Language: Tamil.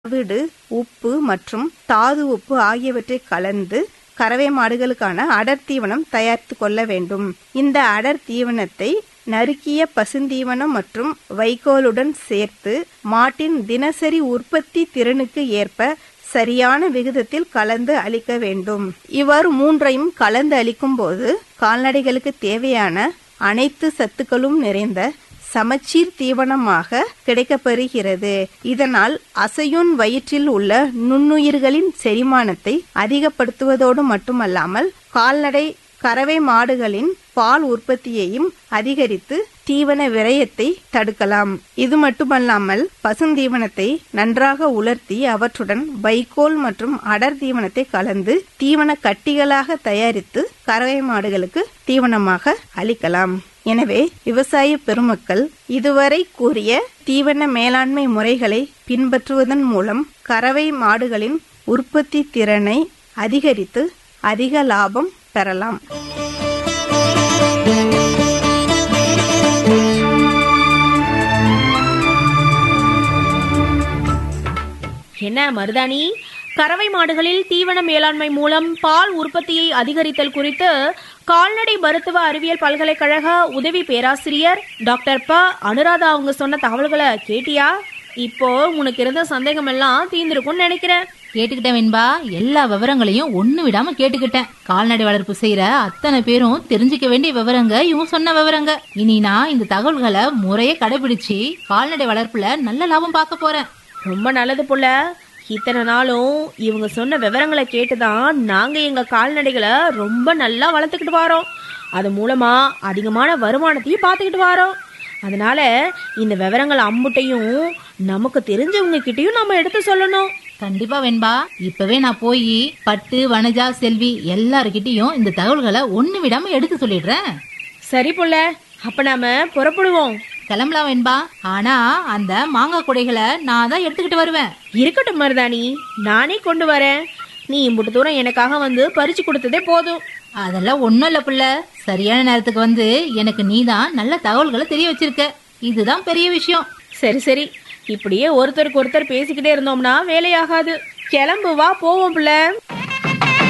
தவிடு உப்பு மற்றும் தாது உப்பு ஆகியவற்றை கலந்து கறவை மாடுகளுக்கான அடர் தீவனம் தயாரித்து கொள்ள வேண்டும் இந்த அடர் தீவனத்தை நறுக்கிய பசுந்தீவனம் மற்றும் வைக்கோலுடன் சேர்த்து மாட்டின் தினசரி உற்பத்தி திறனுக்கு ஏற்ப சரியான விகிதத்தில் கலந்து அளிக்க வேண்டும் இவ்வாறு மூன்றையும் கலந்து அளிக்கும் போது கால்நடைகளுக்கு தேவையான அனைத்து சத்துக்களும் நிறைந்த சமச்சீர் தீவனமாக கிடைக்கப்பெறுகிறது இதனால் அசையூன் வயிற்றில் உள்ள நுண்ணுயிர்களின் செரிமானத்தை அதிகப்படுத்துவதோடு மட்டுமல்லாமல் கால்நடை கறவை மாடுகளின் பால் உற்பத்தியையும் அதிகரித்து தீவன விரயத்தை தடுக்கலாம் இது மட்டுமல்லாமல் பசுந்தீவனத்தை நன்றாக உலர்த்தி அவற்றுடன் வைக்கோல் மற்றும் அடர் தீவனத்தை கலந்து தீவன கட்டிகளாக தயாரித்து கறவை மாடுகளுக்கு தீவனமாக அளிக்கலாம் எனவே விவசாய பெருமக்கள் இதுவரை கூறிய தீவன மேலாண்மை முறைகளை பின்பற்றுவதன் மூலம் கறவை மாடுகளின் உற்பத்தி திறனை அதிகரித்து அதிக லாபம் பெறலாம் என்ன மருதாணி கறவை மாடுகளில் தீவன மேலாண்மை மூலம் பால் உற்பத்தியை அதிகரித்தல் குறித்து கால்நடை மருத்துவ அறிவியல் பல்கலைக்கழக உதவி பேராசிரியர் டாக்டர் ப அனுராதா அவங்க சொன்ன தகவல்களை கேட்டியா இப்போ உனக்கு இருந்த சந்தேகம் எல்லாம் தீர்ந்திருக்கும்னு நினைக்கிறேன் கேட்டுக்கிட்டேன் வெண்பா எல்லா விவரங்களையும் ஒண்ணு விடாம கேட்டுக்கிட்டேன் கால்நடை வளர்ப்பு செய்யற அத்தனை பேரும் தெரிஞ்சுக்க வேண்டிய விவரங்க இவங்க சொன்ன விவரங்க இனி நான் இந்த தகவல்களை முறைய கடைபிடிச்சு கால்நடை வளர்ப்புல நல்ல லாபம் பார்க்க போறேன் ரொம்ப நல்லது புள்ள இத்தனை நாளும் இவங்க சொன்ன விவரங்களை கேட்டுதான் நாங்க எங்க கால்நடைகளை ரொம்ப நல்லா வளர்த்துக்கிட்டு வரோம் அது மூலமா அதிகமான வருமானத்தையும் பார்த்துக்கிட்டு வரோம் அதனால இந்த விவரங்கள் அம்புட்டையும் நமக்கு தெரிஞ்சவங்க கிட்டயும் நம்ம எடுத்து சொல்லணும் கண்டிப்பா வெண்பா இப்பவே நான் போய் பட்டு வனஜா செல்வி எல்லாருக்கிட்டையும் இந்த தகவல்களை ஒண்ணு விடாம எடுத்து சொல்லிடுறேன் சரி புள்ள அப்ப நாம புறப்படுவோம் கிளம்பலாம் வெண்பா ஆனா அந்த மாங்காய் குடைகளை நான் தான் எடுத்துக்கிட்டு வருவேன் இருக்கட்டும் மருதாணி நானே கொண்டு வரேன் நீ இம்புட்டு தூரம் எனக்காக வந்து பறிச்சு கொடுத்ததே போதும் அதெல்லாம் ஒண்ணும் இல்ல புள்ள சரியான நேரத்துக்கு வந்து எனக்கு நீதான் நல்ல தகவல்களை தெரிய வச்சிருக்க இதுதான் பெரிய விஷயம் சரி சரி இப்படியே ஒருத்தருக்கு ஒருத்தர் பேசிக்கிட்டே இருந்தோம்னா வேலையாகாது கிளம்பு வா போவோம் பிள்ளை